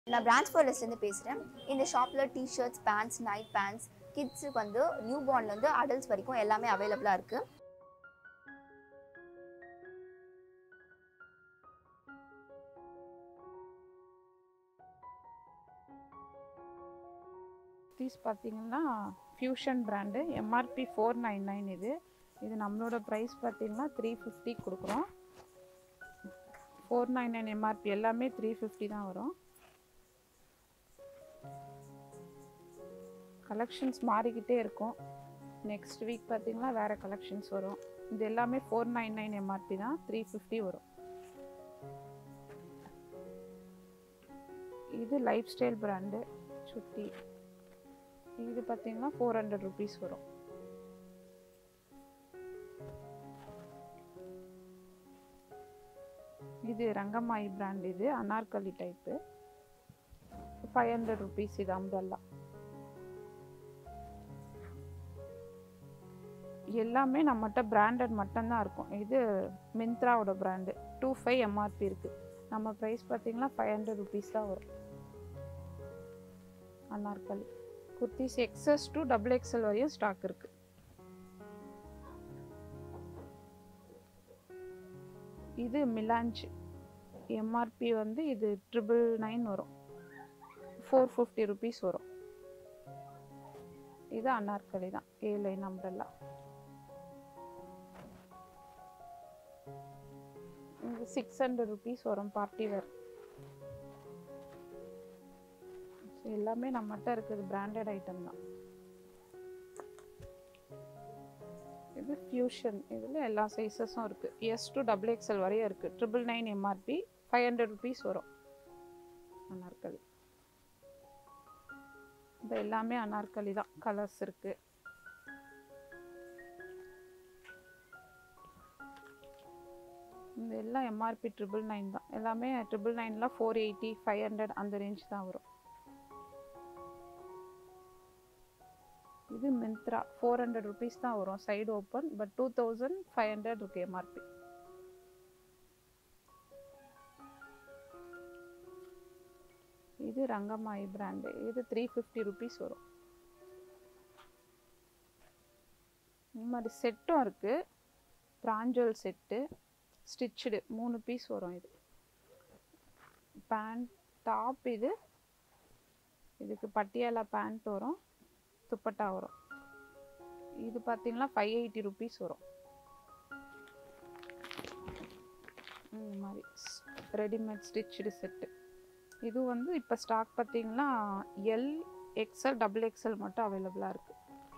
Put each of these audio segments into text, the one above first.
நான் பிரான்ச் ஃபோர்லஸ்லேருந்து பேசுகிறேன் இந்த ஷாப்பில் டிஷர்ட்ஸ் பேண்ட்ஸ் நைட் பேண்ட்ஸ் கிட்ஸுக்கு வந்து நியூ பார்ன்லேருந்து அடல்ட்ஸ் வரைக்கும் எல்லாமே அவைலபிளாக இருக்குது குர்த்திஸ் பார்த்தீங்கன்னா fusion brand MRP four nine nine இது இது நம்மளோட ப்ரைஸ் பார்த்தீங்கன்னா த்ரீ ஃபிஃப்டி கொடுக்குறோம் ஃபோர் நைன் நைன் எம்ஆர்பி எல்லாமே த்ரீ ஃபிஃப்டி தான் வரும் கலெக்ஷன்ஸ் மாறிக்கிட்டே இருக்கும் நெக்ஸ்ட் வீக் பார்த்தீங்கன்னா வேறு கலெக்ஷன்ஸ் வரும் இது எல்லாமே ஃபோர் நைன் நைன் எம்ஆர்பி தான் த்ரீ ஃபிஃப்டி வரும் இது லைஃப் ஸ்டைல் பிராண்டு சுட்டி இது பார்த்தீங்கன்னா ஃபோர் ஹண்ட்ரட் ருபீஸ் வரும் இது ரங்கமாயி பிராண்ட் இது Anarkali type five hundred rupees இது அம்பரல்லா எல்லாமே நம்மகிட்ட பிராண்டட் மட்டும்தான் இருக்கும் இது மிந்த்ராவோட பிராண்டு டூ ஃபைவ் எம்ஆர்பி இருக்குது நம்ம ப்ரைஸ் பார்த்தீங்கன்னா ஃபைவ் ஹண்ட்ரட் ருபீஸ் தான் வரும் Anarkali kurtis XS to double XL வரையும் ஸ்டாக் இருக்கு இது மிலாஞ்ச் எம்ஆர்பி வந்து இது ட்ரிபிள் நைன் வரும் ஃபோர் ஃபிஃப்டி ருபீஸ் வரும் இது அனார்கலி தான் ஏ லைன் அம்பரல்லா இது சிக்ஸ் ஹண்ட்ரட் ருபீஸ் வரும் பார்ட்டி வேர் ஸோ எல்லாமே நம்மகிட்ட இருக்குது பிராண்டட் ஐட்டம் தான் இது ஃபியூஷன் இதில் எல்லா சைஸஸும் இருக்குது எஸ் டு டபுள் எக்ஸ்எல் வரையும் இருக்குது triple nine MRP five hundred rupees வரும் அனார்கலி இது எல்லாமே அனார்கலி தான் கலர்ஸ் இருக்குது இந்த எல்லாம் எம்ஆர்பி ட்ரிபிள் நைன் தான் எல்லாமே ட்ரிபிள் நைன்லாம் ஃபோர் எயிட்டி ஃபைவ் ஹண்ட்ரட் அந்த ரேஞ்ச் தான் வரும் இது மிந்த்ரா ஃபோர் ஹண்ட்ரட் ருபீஸ் தான் வரும் side open but two thousand five hundred இருக்கு எம்ஆர்பி இது ரங்கமாயி பிராண்டு இது த்ரீ ஃபிஃப்டி ருபீஸ் வரும் இந்த மாதிரி செட்டும் இருக்குது பிராஞ்சல் செட்டு ஸ்டிச்சுடு மூணு பீஸ் வரும் இது பேண்ட் டாப் இது இதுக்கு பட்டியாலா பேண்ட் வரும் துப்பட்டா வரும் இது பார்த்தீங்கன்னா ஃபைவ் எயிட்டி ருபீஸ் வரும் இந்த மாதிரி ரெடிமேட் ஸ்டிச்சுடு செட்டு இது வந்து இப்போ ஸ்டாக் பார்த்தீங்கன்னா எல் எக்ஸ்எல் டபுள் எக்ஸ்எல் மட்டும் அவைலபிளாக இருக்குது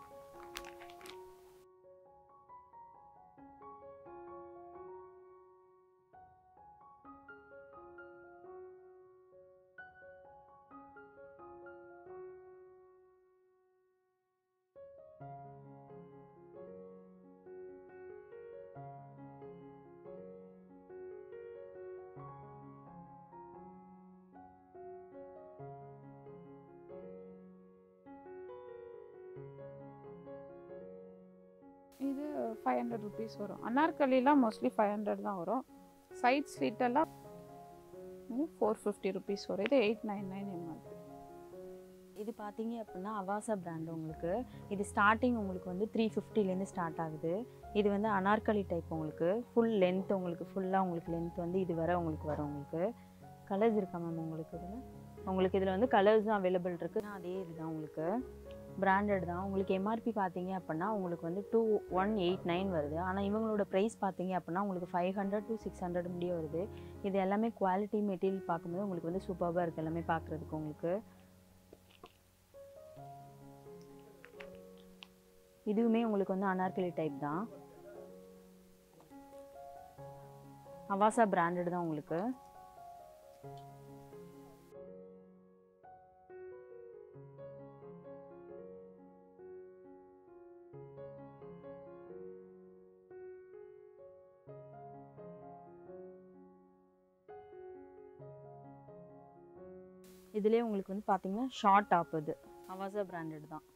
இது ஃபைவ் ஹண்ட்ரட் ருபீஸ் வரும் அனார்கலிலாம் மோஸ்ட்லி ஃபைவ் ஹண்ட்ரட் தான் வரும் சைட் ஸ்லீட்டெல்லாம் ஃபோர் ஃபிஃப்டி ருபீஸ் வரும் இது எயிட் நைன் நைன் எம்ஆர்பி இது பார்த்தீங்க அப்படின்னா அவாசா பிராண்ட் உங்களுக்கு இது ஸ்டார்டிங் உங்களுக்கு வந்து த்ரீ ஃபிஃப்டிலேருந்து ஸ்டார்ட் ஆகுது இது வந்து அனார்கலி டைப் உங்களுக்கு ஃபுல் லென்த் உங்களுக்கு ஃபுல்லாக உங்களுக்கு லென்த் வந்து இது வரை உங்களுக்கு வரும் உங்களுக்கு கலர்ஸ் இருக்கா மேம் உங்களுக்கு இதில் உங்களுக்கு இதில் வந்து கலர்ஸும் அவைலபிள் இருக்குது அதே இதுதான் உங்களுக்கு பிராண்டட் தான் உங்களுக்கு எம்ஆர்பி பார்த்தீங்க அப்படின்னா உங்களுக்கு வந்து டூ ஒன் எயிட் நைன் வருது ஆனால் இவங்களோட ப்ரைஸ் பார்த்தீங்க அப்படின்னா உங்களுக்கு five hundred to six hundred முடிய வருது இது எல்லாமே குவாலிட்டி மெட்டீரியல் பார்க்கும்போது உங்களுக்கு வந்து சூப்பராக இருக்குது எல்லாமே பார்க்குறதுக்கு உங்களுக்கு இதுவுமே உங்களுக்கு வந்து அனார்கலி டைப் தான் அவாசா பிராண்டட் தான் உங்களுக்கு இதுலேயே உங்களுக்கு வந்து பார்த்தீங்கன்னா ஷார்ட் டாப் இது அவாசா பிராண்டட் தான்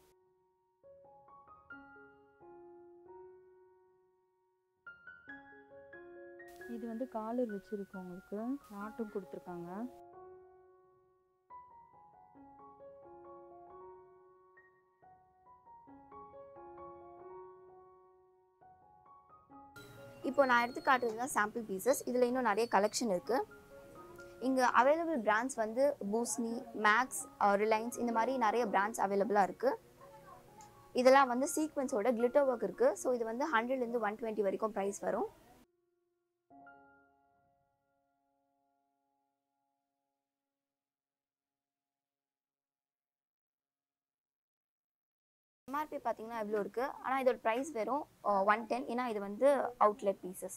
இது வந்து காலர் வச்சுருக்கு உங்களுக்கு நாட்டும் கொடுத்துருக்காங்க இப்போ நான் எடுத்து காட்டுறது தான் சாம்பிள் பீசஸ் இதில் இன்னும் நிறைய கலெக்ஷன் இருக்குது இங்கே அவைலபிள் பிராண்ட்ஸ் வந்து பூஸ்னி மேக்ஸ் ரிலையன்ஸ் இந்த மாதிரி நிறைய பிராண்ட்ஸ் அவைலபிளாக இருக்குது இதெல்லாம் வந்து சீக்வன்ஸோட கிளிட்டர் ஒர்க் இருக்குது ஸோ இது வந்து ஹண்ட்ரட்லேருந்து ஒன் டுவெண்ட்டி வரைக்கும் ப்ரைஸ் வரும் எம்ஆர்பி பார்த்தீங்கன்னா எவ்வளோ இருக்குது ஆனால் இதோட ப்ரைஸ் வெறும் ஒன் டென் ஏன்னா இது வந்து அவுட்லெட் பீசஸ்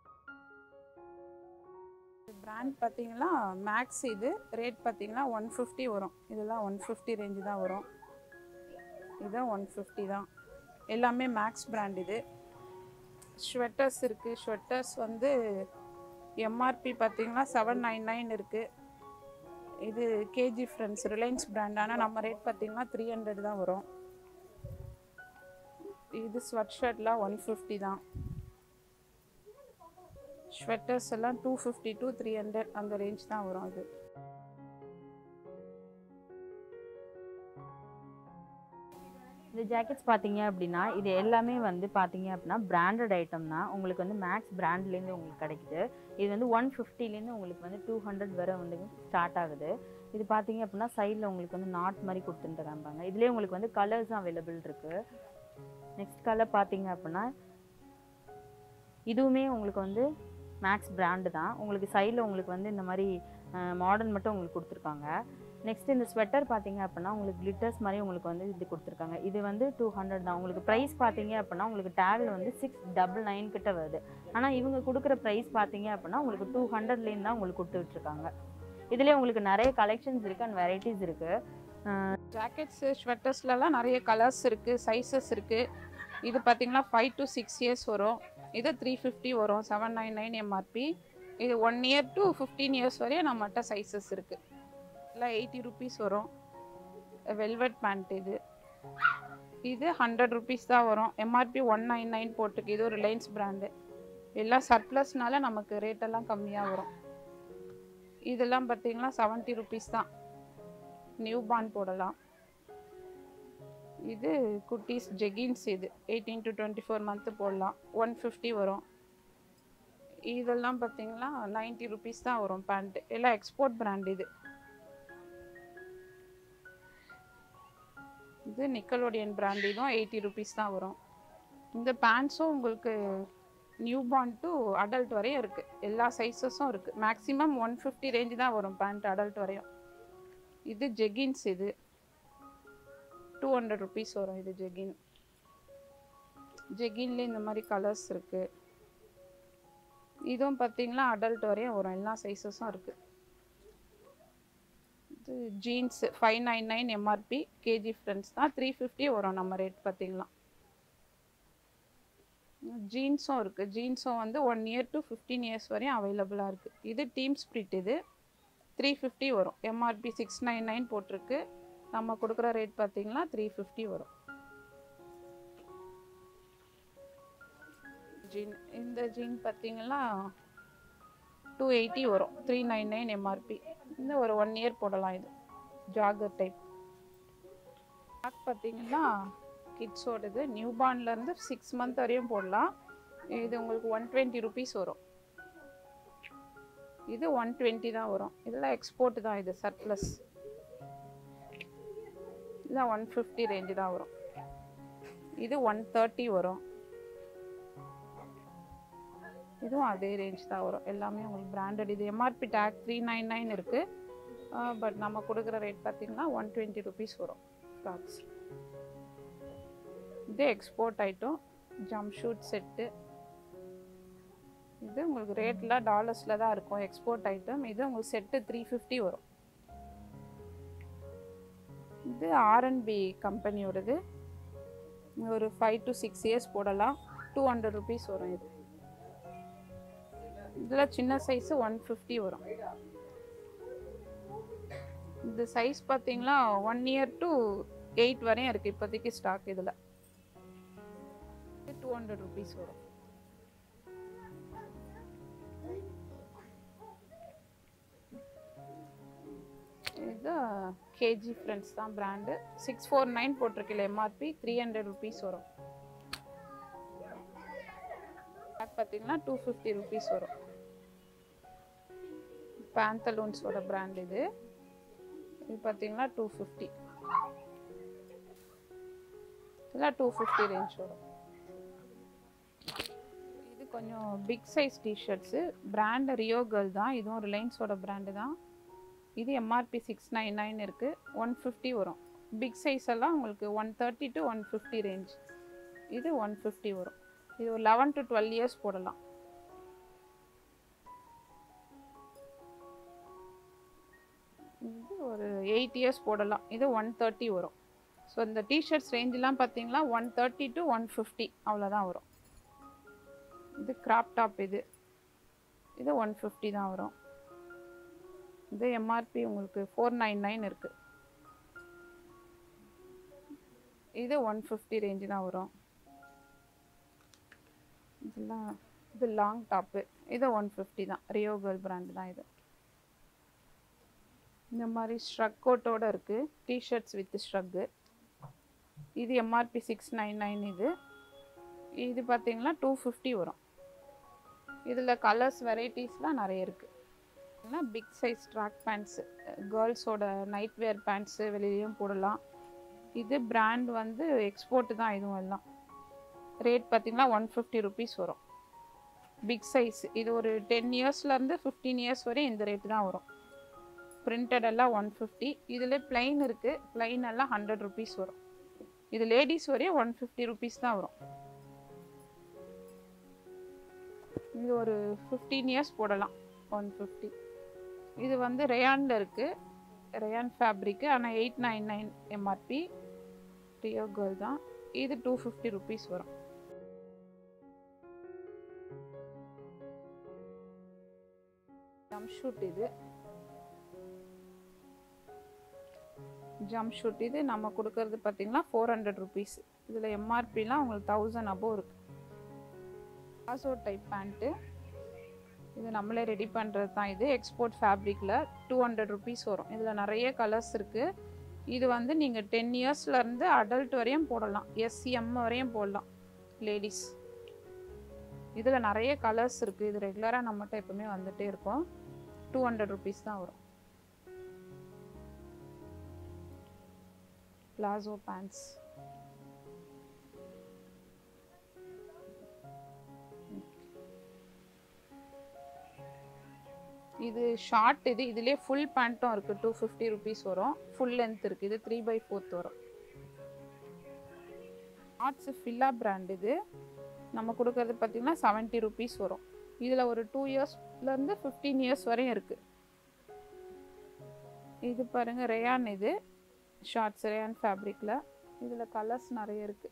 பிராண்ட் பார்த்தீங்கன்னா மேக்ஸ் இது ரேட் பார்த்தீங்கன்னா ஒன் ஃபிஃப்டி வரும் இதெல்லாம் ஒன் ஃபிஃப்டி ரேஞ்சு தான் வரும் இதுதான் ஒன் ஃபிஃப்டி தான் எல்லாமே மேக்ஸ் பிராண்ட் இது ஸ்வெட்டர்ஸ் இருக்குது ஸ்வெட்டர்ஸ் வந்து எம்ஆர்பி பார்த்தீங்கன்னா செவன் நைன் நைன் இருக்குது இது கேஜி ஃப்ரெண்ட்ஸ் ரிலையன்ஸ் பிராண்ட் ஆனால் நம்ம ரேட் பார்த்தீங்கன்னா த்ரீ ஹண்ட்ரட் தான் வரும் இது ஸ்வெட் ஷர்ட்லாம் ஒன் ஃபிஃப்டி தான் ஸ்வெட்டர்ஸ் எல்லாம் two fifty two three hundred அந்த ரேஞ்ச் தான் வரும் அது இந்த ஜாக்கெட்ஸ் பார்த்தீங்க அப்படின்னா இது எல்லாமே வந்து பார்த்தீங்க அப்படின்னா பிராண்டட் ஐட்டம் தான் உங்களுக்கு வந்து மேக்ஸ் பிராண்ட்லேருந்து உங்களுக்கு கிடைக்குது இது வந்து ஒன் ஃபிஃப்டிலேருந்து உங்களுக்கு வந்து டூ ஹண்ட்ரட் வரை வந்து ஸ்டார்ட் ஆகுது இது பார்த்தீங்க அப்படின்னா சைடில் உங்களுக்கு வந்து நாட் மாதிரி கொடுத்துட்டு காமிப்பாங்க இதுலேயே உங்களுக்கு வந்து கலர்ஸும் அவைலபிள் இருக்குது நெக்ஸ்ட் கலர் பார்த்தீங்க அப்படின்னா இதுவுமே உங்களுக்கு வந்து மேக்ஸ் பிராண்டு தான் உங்களுக்கு சைடில் உங்களுக்கு வந்து இந்த மாதிரி மாடர்ன் மட்டும் உங்களுக்கு கொடுத்துருக்காங்க நெக்ஸ்ட் இந்த ஸ்வெட்டர் பார்த்தீங்க அப்படின்னா உங்களுக்கு கிளிட்டர்ஸ் மாதிரி உங்களுக்கு வந்து இது கொடுத்துருக்காங்க இது வந்து டூ ஹண்ட்ரட் தான் உங்களுக்கு ப்ரைஸ் பார்த்தீங்க அப்படின்னா உங்களுக்கு டேகில் வந்து சிக்ஸ் டபுள் நைன் கிட்ட வருது ஆனால் இவங்க கொடுக்குற ப்ரைஸ் பார்த்தீங்க அப்படின்னா உங்களுக்கு டூ ஹண்ட்ரட்லேருந்து தான் உங்களுக்கு கொடுத்துட்ருக்காங்க இதுலேயே உங்களுக்கு நிறைய கலெக்ஷன்ஸ் இருக்குது அண்ட் வெரைட்டிஸ் இருக்குது ஜாக்கெட்ஸு ஸ்வெட்டர்ஸ்லலாம் நிறைய கலர்ஸ் இருக்குது சைஸஸ் இருக்குது இது பார்த்தீங்கன்னா ஃபைவ் டு சிக்ஸ் இயர்ஸ் வரும் இது த்ரீ ஃபிஃப்டி வரும் செவன் நைன் நைன் எம்ஆர்பி இது one year to fifteen years வரையும் நம்மகிட்ட சைஸஸ் இருக்குது இல்லை எயிட்டி ருபீஸ் வரும் வெல்வெட் பேண்ட் இது இது ஹண்ட்ரட் ருபீஸ் தான் வரும் எம்ஆர்பி ஒன் நைன் நைன் போட்டிருக்கு இது ரிலையன்ஸ் பிராண்டு எல்லாம் சர்ப்ளஸ்னால நமக்கு ரேட்டெல்லாம் கம்மியாக வரும் இதெல்லாம் பார்த்தீங்கன்னா செவன்ட்டி ருபீஸ் தான் நியூ பார்ன் போடலாம் இது குட்டீஸ் ஜெகின்ஸ் இது eighteen to twenty four month போடலாம் ஒன் ஃபிஃப்டி வரும் இதெல்லாம் பார்த்தீங்கன்னா நைன்ட்டி ருபீஸ் தான் வரும் பேண்ட்டு எல்லாம் எக்ஸ்போர்ட் பிராண்ட் இது இது நிக்கலோடியன் பிராண்ட் இதுவும் எயிட்டி ருபீஸ் தான் வரும் இந்த பேண்ட்ஸும் உங்களுக்கு நியூ பார்ன் டு அடல்ட் வரையும் இருக்குது எல்லா சைஸஸும் இருக்குது மேக்ஸிமம் ஒன் ஃபிஃப்டி ரேஞ்சு தான் வரும் பேண்ட் அடல்ட் வரையும் இது ஜெகின்ஸ் இது டூ ஹண்ட்ரட் ருபீஸ் வரும் இது ஜெகின் ஜெகின்லேயே இந்த மாதிரி கலர்ஸ் இருக்குது இதுவும் பார்த்தீங்கன்னா அடல்ட் வரையும் வரும் எல்லா சைஸஸும் இருக்குது இது jeans five nine nine MRP KG friends தான் த்ரீ ஃபிஃப்டி வரும் நம்ம ரேட் பார்த்தீங்கன்னா ஜீன்ஸும் இருக்குது ஜீன்ஸும் வந்து one year to fifteen years வரையும் அவைலபிளாக இருக்குது இது டீம் ஸ்ப்ரிட் இது த்ரீ ஃபிஃப்டி வரும் எம்ஆர்பி சிக்ஸ் நைன் நைன் போட்டிருக்கு நம்ம கொடுக்குற ரேட் பார்த்தீங்கன்னா த்ரீ ஃபிஃப்டி வரும் ஜீன் இந்த ஜீன் பார்த்தீங்கன்னா டூ எயிட்டி வரும் த்ரீ நைன் நைன் எம்ஆர்பி இந்த ஒரு ஒன் இயர் போடலாம் இது ஜாகர் டைப் பேக் பார்த்தீங்கன்னா கிட்ஸோடது நியூ பார்ன்லேருந்து சிக்ஸ் மந்த் வரையும் போடலாம் இது உங்களுக்கு ஒன் டுவெண்ட்டி ருபீஸ் வரும் இது ஒன் டுவெண்ட்டி தான் வரும் இதெல்லாம் எக்ஸ்போர்ட் தான் இது சர்ப்ளஸ் இதெல்லாம் ஒன் ஃபிஃப்டி ரேஞ்சு தான் வரும் இது ஒன் தேர்ட்டி வரும் இதுவும் அதே ரேஞ்ச் தான் வரும் எல்லாமே உங்களுக்கு பிராண்டட் இது MRP tag three nine nine இருக்குது பட் நம்ம கொடுக்குற ரேட் பார்த்தீங்கன்னா ஒன் டுவெண்ட்டி ருபீஸ் வரும் ஃப்ராக்ஸ் இது export item jumpsuit set இது உங்களுக்கு ரேட்டில் டாலர்ஸில் தான் இருக்கும் எக்ஸ்போர்ட் ஐட்டம் இது உங்களுக்கு செட்டு த்ரீ ஃபிஃப்டி வரும் இது ஆர்என்பி கம்பெனியோடது ஒரு ஃபைவ் டு சிக்ஸ் இயர்ஸ் போடலாம் டூ ஹண்ட்ரட் ருபீஸ் வரும் இது இதில் சின்ன சைஸு ஒன் ஃபிஃப்டி வரும் இந்த சைஸ் பார்த்தீங்கன்னா ஒன் இயர் டு எயிட் வரையும் இருக்குது இப்போதைக்கு ஸ்டாக் இதில் டூ ஹண்ட்ரட் ருபீஸ் வரும் இது கேஜி ஃப்ரெண்ட்ஸ் தான் பிராண்டு சிக்ஸ் ஃபோர் நைன் போட்டிருக்கல எம்ஆர்பி த்ரீ ஹண்ட்ரட் ருபீஸ் வரும் பேக் பார்த்தீங்கன்னா டூ ஃபிஃப்டி ருபீஸ் வரும் பேந்தலூன்ஸோட பிராண்ட் இது இது பார்த்தீங்கன்னா டூ ஃபிஃப்டி இதெல்லாம் டூ ஃபிஃப்டி ரேஞ்ச் வரும் இது கொஞ்சம் big size T-shirts brand Rio girl தான் இதுவும் ரிலையன்ஸோட பிராண்டு தான் இது எம்ஆர்பி சிக்ஸ் நைன் நைன் இருக்குது ஒன் ஃபிஃப்டி வரும் பிக் சைஸ் எல்லாம் உங்களுக்கு one thirty to one fifty range இது ஒன் ஃபிஃப்டி வரும் இது ஒரு லெவன் டு டுவெல் இயர்ஸ் போடலாம் இது ஒரு எயிட் இயர்ஸ் போடலாம் இது ஒன் தேர்ட்டி வரும் ஸோ இந்த டிஷர்ட்ஸ் ரேஞ்செலாம் பார்த்தீங்கன்னா one thirty to one fifty அவ்வளோதான் வரும் இது கிராப் டாப் இது இது ஒன் ஃபிஃப்டி தான் வரும் இது எம்ஆர்பி உங்களுக்கு ஃபோர் நைன் நைன் இருக்குது இது ஒன் ஃபிஃப்டி ரேஞ்சு தான் வரும் இதெல்லாம் இது லாங் டாப்பு இது ஒன் ஃபிஃப்டி தான் ரியோ கேர்ள் பிராண்ட் தான் இது இந்த மாதிரி ஸ்ட்ரக் கோட்டோட இருக்குது டிஷர்ட்ஸ் வித் ஸ்ட்ரக்கு இது எம்ஆர்பி சிக்ஸ் நைன் நைன் இது இது பார்த்தீங்கன்னா டூ ஃபிஃப்டி வரும் இதில் கலர்ஸ் வெரைட்டிஸ்லாம் நிறைய இருக்குது பிக் சைஸ் ட்ராக் பேண்ட்ஸு கேர்ள்ஸோட நைட் வேர் பேண்ட்ஸு வெளியிலையும் போடலாம் இது பிராண்ட் வந்து எக்ஸ்போர்ட் தான் இதுவும் எல்லாம் ரேட் பார்த்தீங்கன்னா ஒன் ஃபிஃப்டி ருபீஸ் வரும் பிக் சைஸ் இது ஒரு டென் இயர்ஸ்லேருந்து ஃபிஃப்டீன் இயர்ஸ் வரையும் இந்த ரேட்டு தான் வரும் பிரிண்டட் எல்லாம் ஒன் ஃபிஃப்டி இதில் பிளைன் இருக்குது பிளைன் எல்லாம் ஹண்ட்ரட் ருபீஸ் வரும் இது லேடிஸ் வரையும் ஒன் ஃபிஃப்டி ருபீஸ் தான் வரும் இது ஒரு ஃபிஃப்டீன் இயர்ஸ் போடலாம் ஒன் ஃபிஃப்டி இது வந்து ரேயானில் இருக்குது ரேயான் ஃபேப்ரிக்கு ஆனால் eight nine nine MRP Rio girl தான் இது டூ ஃபிஃப்டி ருபீஸ் வரும் ஜம்ப் ஷூட் இது ஜம்ப் ஷூட் இது நம்ம கொடுக்கறது பார்த்தீங்கன்னா ஃபோர் ஹண்ட்ரட் ருபீஸ் இதில் எம்ஆர்பிலாம் உங்களுக்கு தௌசண்ட் அபோவ் இருக்குது பாசோ டைப் பேண்ட்டு இது நம்மளே ரெடி பண்ணுறது தான் இது எக்ஸ்போர்ட் ஃபேப்ரிக்கில் டூ ஹண்ட்ரட் ருபீஸ் வரும் இதில் நிறைய கலர்ஸ் இருக்குது இது வந்து நீங்கள் டென் இயர்ஸ்லேருந்து அடல்ட் வரையும் போடலாம் எஸ்சிஎம் வரையும் போடலாம் லேடிஸ் இதில் நிறைய கலர்ஸ் இருக்குது இது ரெகுலராக நம்மகிட்ட எப்பவுமே வந்துகிட்டே இருக்கும் டூ ஹண்ட்ரட் ருபீஸ் தான் வரும் பிளாசோ பேண்ட்ஸ் இது ஷார்ட் இது இதுலேயே ஃபுல் பேண்ட்டும் இருக்குது டூ ஃபிஃப்டி ருபீஸ் வரும் ஃபுல் லென்த் இருக்குது இது த்ரீ பை ஃபோர்த் வரும் ஆர்ட்ஸ் ஃபில்லா பிராண்ட் இது நம்ம கொடுக்கறது பார்த்தீங்கன்னா செவன்ட்டி ருபீஸ் வரும் இதில் ஒரு டூ இயர்ஸ்லேருந்து ஃபிஃப்டீன் இயர்ஸ் வரையும் இருக்குது இது பாருங்கள் ரேயான் இது ஷார்ட்ஸ் ரேயான் ஃபேப்ரிக்கில் இதில் கலர்ஸ் நிறைய இருக்குது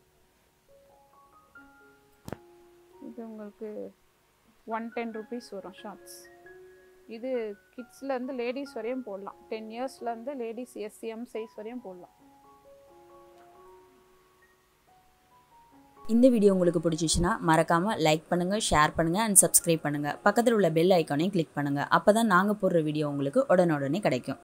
இது உங்களுக்கு ஒன் டென் ருபீஸ் வரும் ஷார்ட்ஸ் இது கிட்ஸ்லேருந்து லேடிஸ் வரையும் போடலாம் டென் இயர்ஸ்லேருந்து லேடிஸ் எஸ்சிஎம் சைஸ் வரையும் போடலாம் இந்த வீடியோ உங்களுக்கு பிடிச்சிச்சுன்னா மறக்காமல் லைக் பண்ணுங்கள் ஷேர் பண்ணுங்கள் அண்ட் சப்ஸ்கிரைப் பண்ணுங்கள் பக்கத்தில் உள்ள பெல் ஐக்கானையும் கிளிக் பண்ணுங்கள் அப்போ தான் நாங்கள் போடுற வீடியோ உங்களுக்கு உடனுடனே கிடைக்கும்